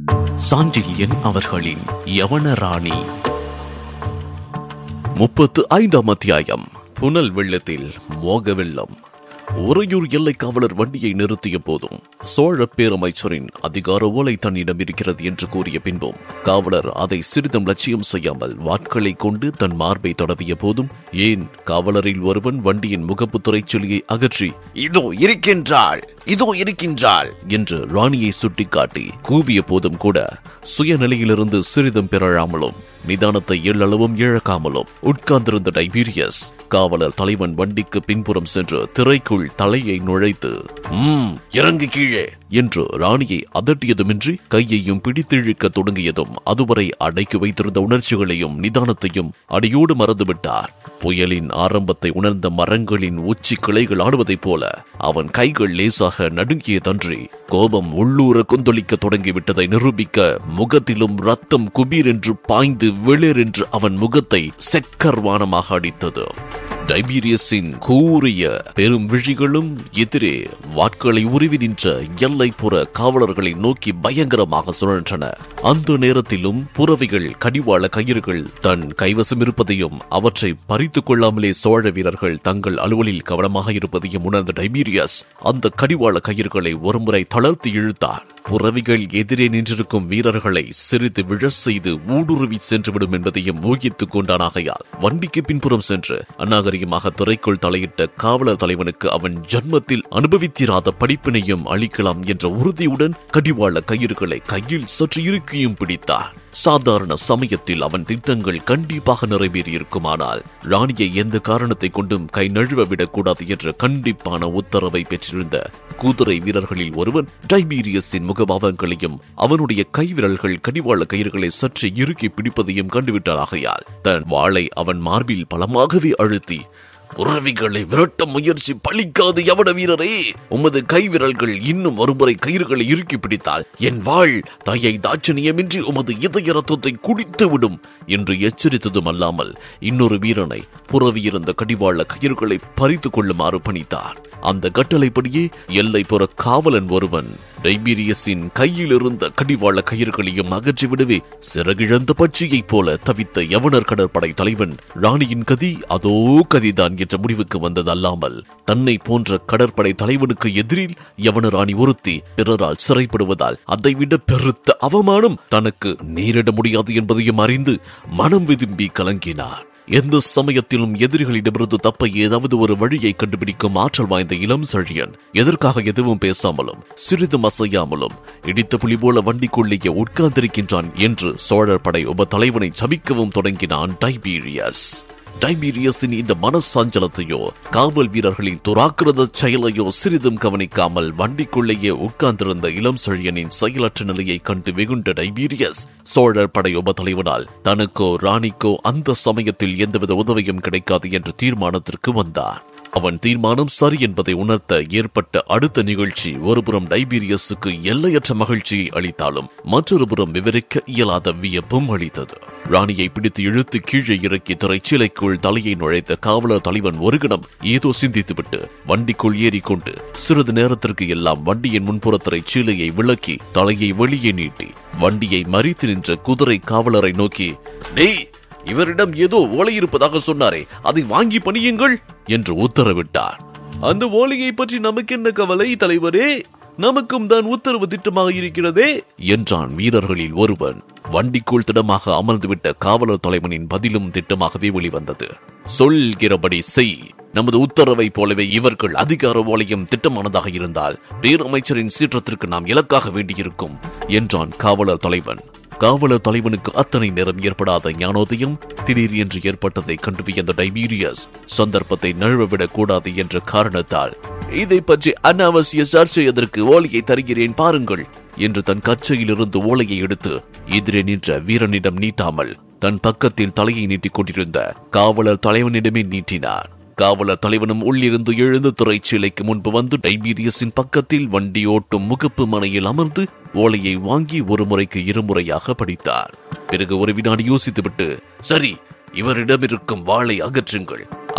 சாண்டில்யன் அவர்களின் யவனராணி முப்பத்து ஐந்தாம் அத்தியாயம் புனல் வெள்ளத்தில் மோக வெள்ளம் உறையூர் எல்லை காவலர் வண்டியை நிறுத்திய போதும் சோழ பேரமைச்சரின் அதிகார ஓலை தன்னிடம் இருக்கிறது என்று கூறிய பின்பும் காவலர் அதை சிறிதும் லட்சியம் செய்யாமல் வாட்களை கொண்டு தன் மார்பை தொடவிய போதும் ஏன் காவலரில் ஒருவன் வண்டியின் முகப்பு துறைச்சொலியை அகற்றி இதோ இருக்கின்றாள் இதோ இருக்கின்றாள் என்று ராணியை சுட்டிக்காட்டி கூவிய போதும் கூட சுயநிலையிலிருந்து சிறிதும் பிறழாமலும் நிதானத்தை எள்ளளவும் இழக்காமலும் உட்கார்ந்திருந்த டைபீரியஸ் காவலர் தலைவன் வண்டிக்கு பின்புறம் சென்று திரைக்குள் தலையை நுழைத்து "ம், இறங்கு கீழே என்று ராணியை அதட்டியதுமின்றி கையையும் பிடித்திழுக்க தொடங்கியதும் அதுவரை அடக்கி வைத்திருந்த உணர்ச்சிகளையும் நிதானத்தையும் அடியோடு மறந்துவிட்டார் புயலின் ஆரம்பத்தை உணர்ந்த மரங்களின் உச்சி கிளைகள் ஆடுவதைப் போல அவன் கைகள் லேசாக நடுங்கியதன்றி கோபம் உள்ளூர கொந்தளிக்க தொடங்கிவிட்டதை நிரூபிக்க முகத்திலும் ரத்தம் குபீர் என்று பாய்ந்து வெளிர் என்று அவன் முகத்தை செக்கர்வானமாக அடித்தது டைபீரியஸின் கூறிய பெரும் விழிகளும் எதிரே வாட்களை உருவி நின்ற எல்லைப்புற காவலர்களை நோக்கி பயங்கரமாக சுழன்றன அந்த நேரத்திலும் புறவிகள் கடிவாள கயிறுகள் தன் கைவசம் இருப்பதையும் அவற்றை பறித்துக் கொள்ளாமலே சோழ வீரர்கள் தங்கள் அலுவலில் கவனமாக இருப்பதையும் உணர்ந்த டைபீரியஸ் அந்த கடிவாள கயிறுகளை ஒருமுறை தளர்த்தி இழுத்தார் புறவிகள் எதிரே நின்றிருக்கும் வீரர்களை சிறிது விழச் செய்து ஊடுருவி சென்றுவிடும் என்பதையும் ஊகித்துக் கொண்டானாகையால் வண்டிக்கு பின்புறம் சென்று அநாகரிகமாக துறைக்குள் தலையிட்ட காவலர் தலைவனுக்கு அவன் ஜன்மத்தில் அனுபவித்திராத படிப்பினையும் அளிக்கலாம் என்ற உறுதியுடன் கடிவாள கயிறுகளை கையில் சற்று இறுக்கியும் பிடித்தார் சாதாரண சமயத்தில் அவன் திட்டங்கள் கண்டிப்பாக நிறைவேறியிருக்குமானால் ராணியை எந்த காரணத்தை கொண்டும் கை நழுவ விடக்கூடாது என்ற கண்டிப்பான உத்தரவை பெற்றிருந்த குதிரை வீரர்களில் ஒருவன் டைபீரியஸின் முகபாவங்களையும் அவனுடைய கைவிரல்கள் கடிவாள கயிறுகளை சற்று இறுக்கி பிடிப்பதையும் கண்டுவிட்டாராகையால் தன் வாளை அவன் மார்பில் பலமாகவே அழுத்தி புறவிகளை விரட்ட முயற்சி பலிக்காது எவட வீரரே உமது கைவிரல்கள் இன்னும் ஒருமுறை கயிறுகளை இறுக்கி பிடித்தால் என் வாழ் தாயை தாட்சணியமின்றி உமது இதய ரத்தத்தை குடித்து விடும் என்று எச்சரித்ததும் அல்லாமல் இன்னொரு வீரனை புறவி இருந்த கடிவாள கயிறுகளை பறித்துக் கொள்ளுமாறு பணித்தார் அந்த கட்டளைப்படியே எல்லை புற காவலன் ஒருவன் டைபீரியஸின் கையில் இருந்த கடிவாள கயிறுகளையும் அகற்றிவிடவே சிறகிழந்த பட்சியைப் போல தவித்த யவனர் கடற்படை தலைவன் ராணியின் கதி அதோ கதிதான் என்ற முடிவுக்கு வந்ததல்லாமல் தன்னை போன்ற கடற்படை தலைவனுக்கு எதிரில் யவன ராணி ஒருத்தி பிறரால் சிறைப்படுவதால் அதைவிட பெருத்த அவமானம் தனக்கு நேரிட முடியாது என்பதையும் அறிந்து மனம் விரும்பி கலங்கினார் எந்த சமயத்திலும் எதிரிகளிடமிருந்து தப்ப ஏதாவது ஒரு வழியை கண்டுபிடிக்கும் ஆற்றல் வாய்ந்த இளம் செழியன் எதற்காக எதுவும் பேசாமலும் சிறிதும் அசையாமலும் இடித்த புலி போல வண்டிக்குள்ளேயே உட்கார்ந்திருக்கின்றான் என்று சோழர் படை உப தலைவனை சபிக்கவும் தொடங்கினான் டைபீரியஸ் டைபீரியஸின் இந்த மனசாஞ்சலத்தையோ காவல் வீரர்களின் துராக்கிரத செயலையோ சிறிதும் கவனிக்காமல் வண்டிக்குள்ளேயே உட்கார்ந்திருந்த இளம் செழியனின் செயலற்ற நிலையை கண்டு வெகுண்ட டைபீரியஸ் சோழர் படை உப தலைவனால் தனக்கோ ராணிக்கோ அந்த சமயத்தில் எந்தவித உதவியும் கிடைக்காது என்ற தீர்மானத்திற்கு வந்தார் அவன் தீர்மானம் சரி என்பதை உணர்த்த ஏற்பட்ட அடுத்த நிகழ்ச்சி ஒருபுறம் டைபீரியஸுக்கு எல்லையற்ற மகிழ்ச்சியை அளித்தாலும் மற்றொரு புறம் விவரிக்க இயலாத வியப்பும் அளித்தது ராணியை பிடித்து இழுத்து கீழே இறக்கி திரைச்சீலைக்குள் தலையை நுழைத்த காவலர் தலைவன் ஒரு கணம் ஏதோ சிந்தித்துவிட்டு வண்டிக்குள் ஏறிக்கொண்டு சிறிது நேரத்திற்கு எல்லாம் வண்டியின் முன்புற திரைச்சீலையை விளக்கி தலையை வெளியே நீட்டி வண்டியை மறித்து நின்ற குதிரை காவலரை நோக்கி டேய் இவரிடம் ஏதோ ஓலை இருப்பதாக சொன்னாரே அதை வாங்கி பணியுங்கள் என்று உத்தரவிட்டார் அந்த ஓலையை பற்றி நமக்கு என்ன கவலை தலைவரே நமக்கும் தான் உத்தரவு திட்டமாக இருக்கிறதே என்றான் வீரர்களில் ஒருவன் வண்டிக்குள் திடமாக அமர்ந்துவிட்ட காவலர் தலைவனின் பதிலும் திட்டமாகவே வெளிவந்தது சொல்கிறபடி செய் நமது உத்தரவை போலவே இவர்கள் அதிகார ஓலையும் திட்டமானதாக இருந்தால் பேரமைச்சரின் சீற்றத்திற்கு நாம் இலக்காக வேண்டியிருக்கும் என்றான் காவலர் தலைவன் காவலர் தலைவனுக்கு அத்தனை நேரம் ஏற்படாத ஞானோதயம் திடீர் என்று ஏற்பட்டதை கண்டு வியந்த டைபீரியஸ் சந்தர்ப்பத்தை நழுவவிடக் கூடாது என்ற காரணத்தால் இதை பற்றி அனாவசிய சர்ச்சை எதற்கு ஓலையை தருகிறேன் பாருங்கள் என்று தன் கச்சையிலிருந்து ஓலையை எடுத்து எதிரே நின்ற வீரனிடம் நீட்டாமல் தன் பக்கத்தில் தலையை நீட்டிக் கொண்டிருந்த காவலர் தலைவனிடமே நீட்டினார் காவலர் தலைவனும் உள்ளிருந்து எழுந்து துறைச்சீலைக்கு முன்பு வந்து டைபீரியஸின் பக்கத்தில் வண்டி ஓட்டும் முகப்பு மனையில் அமர்ந்து ஓலையை வாங்கி ஒரு முறைக்கு இருமுறையாக படித்தார் பிறகு ஒரு வினாடி யோசித்துவிட்டு சரி இவரிடம் இருக்கும் வாளை அகற்றுங்கள்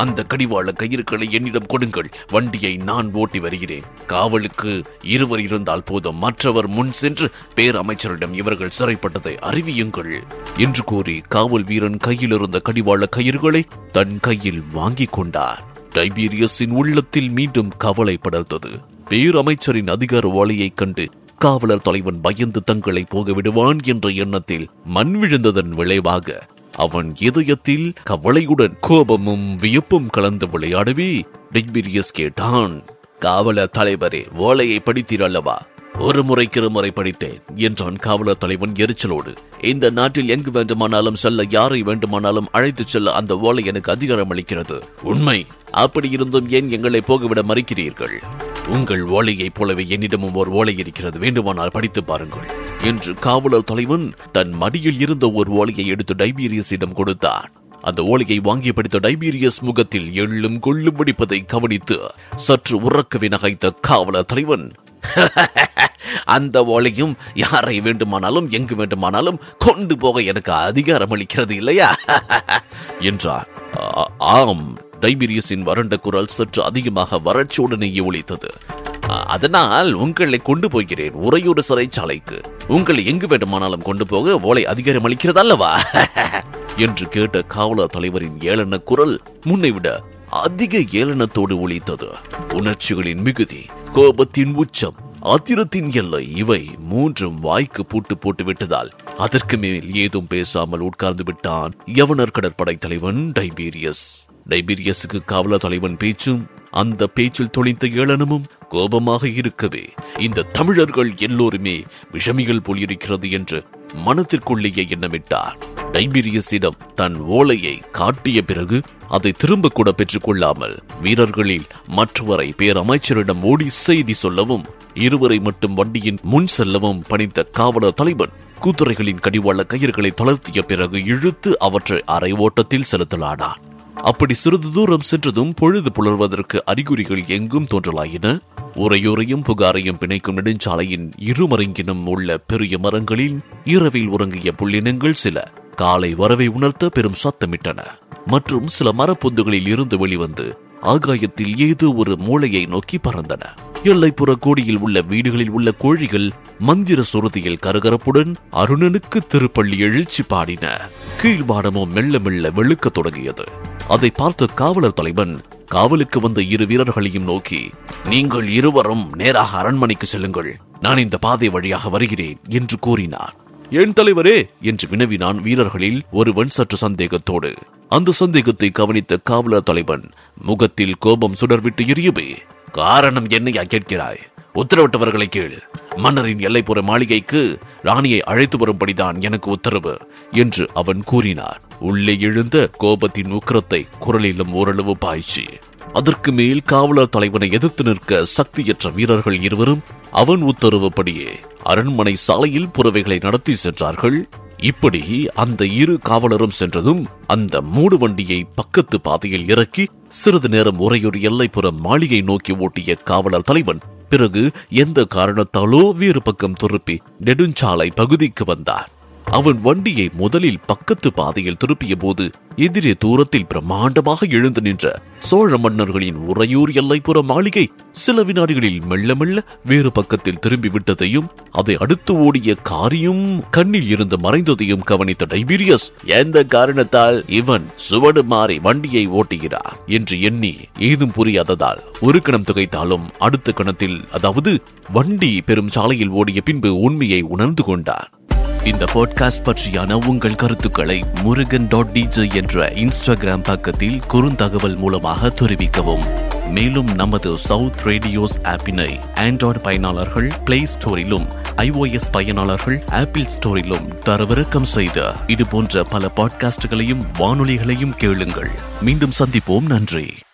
அந்த கடிவாள கயிறுகளை என்னிடம் கொடுங்கள் வண்டியை நான் ஓட்டி வருகிறேன் காவலுக்கு இருவர் இருந்தால் போதும் மற்றவர் முன் சென்று பேரமைச்சரிடம் இவர்கள் சிறைப்பட்டதை அறிவியுங்கள் என்று கூறி காவல் வீரன் கையில் இருந்த கடிவாள கயிறுகளை தன் கையில் வாங்கிக் கொண்டார் டைபீரியஸின் உள்ளத்தில் மீண்டும் கவலை படர்ந்தது பேரமைச்சரின் அதிகார வாளியைக் கண்டு காவலர் தலைவன் பயந்து தங்களை போக விடுவான் என்ற எண்ணத்தில் மண் விழுந்ததன் விளைவாக அவன் இதயத்தில் கவலையுடன் கோபமும் வியப்பும் கலந்து விளையாடவே டிக்பிரியஸ் கேட்டான் காவலர் தலைவரே ஓலையை படித்தீர் அல்லவா ஒரு முறைக்கு இருமுறை படித்தேன் என்றான் காவலர் தலைவன் எரிச்சலோடு இந்த நாட்டில் எங்கு வேண்டுமானாலும் செல்ல யாரை வேண்டுமானாலும் அழைத்துச் செல்ல அந்த ஓலை எனக்கு அதிகாரம் அளிக்கிறது உண்மை அப்படி இருந்தும் ஏன் எங்களை போகவிட மறுக்கிறீர்கள் உங்கள் ஓலையைப் போலவே என்னிடமும் ஒரு ஓலை இருக்கிறது வேண்டுமானால் படித்து பாருங்கள் என்று காவலர் தலைவன் தன் மடியில் இருந்த ஒரு ஓலையை எடுத்து டைபீரியஸிடம் கொடுத்தான் அந்த ஓலையை வாங்கி படித்த டைபீரியஸ் முகத்தில் எள்ளும் கொள்ளும் வெடிப்பதை கவனித்து சற்று உறக்கவே நகைத்த காவலர் தலைவன் அந்த ஓலையும் யாரை வேண்டுமானாலும் எங்கு வேண்டுமானாலும் கொண்டு போக எனக்கு அதிகாரம் அளிக்கிறது இல்லையா என்றார் "ஆ- ஆம் டைபீரியஸின் வறண்ட குரல் சற்று அதிகமாக வறட்சியுடனேயே ஒலித்தது "அ- அதனால் உங்களை கொண்டு போகிறேன் உறையூர் சிறைச்சாலைக்கு உங்களை எங்கு வேண்டுமானாலும் கொண்டு போக ஓலை அதிகாரம் அளிக்கிறது அல்லவா என்று கேட்ட காவலர் தலைவரின் ஏளன குரல் முன்னை விட அதிக ஏளனத்தோடு ஒலித்தது உணர்ச்சிகளின் மிகுதி கோபத்தின் உச்சம் ஆத்திரத்தின் எல்லை இவை மூன்றும் வாய்க்கு பூட்டு போட்டு விட்டதால் அதற்கு மேல் ஏதும் பேசாமல் உட்கார்ந்து விட்டான் யவனர் கடற்படை தலைவன் டைபீரியஸ் டைபீரியஸுக்கு காவலர் தலைவன் பேச்சும் அந்த பேச்சில் தொலைந்த ஏளனமும் கோபமாக இருக்கவே இந்த தமிழர்கள் எல்லோருமே விஷமிகள் போல் இருக்கிறது என்று மனத்திற்குள்ளேயே எண்ணமிட்டார் டைபீரியஸிடம் தன் ஓலையை காட்டிய பிறகு அதை திரும்ப கூட பெற்றுக் கொள்ளாமல் வீரர்களில் மற்றவரை பேரமைச்சரிடம் ஓடி செய்தி சொல்லவும் இருவரை மட்டும் வண்டியின் முன் செல்லவும் பணித்த காவலர் தலைவன் கூத்துறைகளின் கடிவாள கயிறுகளை தளர்த்திய பிறகு இழுத்து அவற்றை அரை ஓட்டத்தில் செலுத்தலானான் அப்படி சிறிது தூரம் சென்றதும் பொழுது புலர்வதற்கு அறிகுறிகள் எங்கும் தோன்றலாயின உரையுறையும் புகாரையும் பிணைக்கும் நெடுஞ்சாலையின் இருமருங்கினும் உள்ள பெரிய மரங்களில் இரவில் உறங்கிய புள்ளினங்கள் சில காலை வரவை உணர்த்த பெரும் சத்தமிட்டன மற்றும் சில மரப்பொந்துகளில் இருந்து வெளிவந்து ஆகாயத்தில் ஏதோ ஒரு மூளையை நோக்கி பறந்தன எல்லைப்புற கோடியில் உள்ள வீடுகளில் உள்ள கோழிகள் மந்திர சுருதியில் கரகரப்புடன் அருணனுக்கு திருப்பள்ளி எழுச்சி பாடின கீழ்வானமோ மெல்ல மெல்ல வெளுக்கத் தொடங்கியது அதை பார்த்த காவலர் தலைவன் காவலுக்கு வந்த இரு வீரர்களையும் நோக்கி நீங்கள் இருவரும் நேராக அரண்மனைக்கு செல்லுங்கள் நான் இந்த பாதை வழியாக வருகிறேன் என்று கூறினார் என் தலைவரே என்று வினவினான் வீரர்களில் ஒருவன் சற்று சந்தேகத்தோடு அந்த சந்தேகத்தை கவனித்த காவலர் தலைவன் முகத்தில் கோபம் சுடர்விட்டு எரியவே காரணம் என்னையா கேட்கிறாய் உத்தரவிட்டவர்களை கேள் மன்னரின் எல்லைப்புற மாளிகைக்கு ராணியை அழைத்து வரும்படிதான் எனக்கு உத்தரவு என்று அவன் கூறினார் உள்ளே எழுந்த கோபத்தின் உக்கிரத்தை குரலிலும் ஓரளவு பாய்ச்சி அதற்கு மேல் காவலர் தலைவனை எதிர்த்து நிற்க சக்தியற்ற வீரர்கள் இருவரும் அவன் உத்தரவுப்படியே அரண்மனை சாலையில் புறவைகளை நடத்தி சென்றார்கள் இப்படி அந்த இரு காவலரும் சென்றதும் அந்த மூடு வண்டியை பக்கத்து பாதையில் இறக்கி சிறிது நேரம் உரையொரு எல்லைப்புற மாளிகை நோக்கி ஓட்டிய காவலர் தலைவன் பிறகு எந்த காரணத்தாலோ வேறு பக்கம் திருப்பி நெடுஞ்சாலை பகுதிக்கு வந்தான் அவன் வண்டியை முதலில் பக்கத்து பாதையில் திருப்பிய போது எதிரே தூரத்தில் பிரம்மாண்டமாக எழுந்து நின்ற சோழ மன்னர்களின் உறையூர் எல்லைப்புற மாளிகை சில வினாடிகளில் மெல்ல மெல்ல வேறு பக்கத்தில் திரும்பி விட்டதையும் அதை அடுத்து ஓடிய காரியும் கண்ணில் இருந்து மறைந்ததையும் கவனித்த டைபீரியஸ் எந்த காரணத்தால் இவன் சுவடு மாறி வண்டியை ஓட்டுகிறார் என்று எண்ணி ஏதும் புரியாததால் ஒரு கணம் திகைத்தாலும் அடுத்த கணத்தில் அதாவது வண்டி பெரும் சாலையில் ஓடிய பின்பு உண்மையை உணர்ந்து கொண்டார் இந்த பாட்காஸ்ட் பற்றியான உங்கள் கருத்துக்களை முருகன் டாட் டிஜே என்ற இன்ஸ்டாகிராம் பக்கத்தில் குறுந்தகவல் மூலமாக தெரிவிக்கவும் மேலும் நமது சவுத் ரேடியோஸ் ஆப்பினை ஆண்ட்ராய்டு பயனாளர்கள் பிளே ஸ்டோரிலும் iOS பயனாளர்கள் ஆப்பிள் ஸ்டோரிலும் தரவிறக்கம் செய்த இது போன்ற பல பாட்காஸ்டுகளையும் வானொலிகளையும் கேளுங்கள் மீண்டும் சந்திப்போம் நன்றி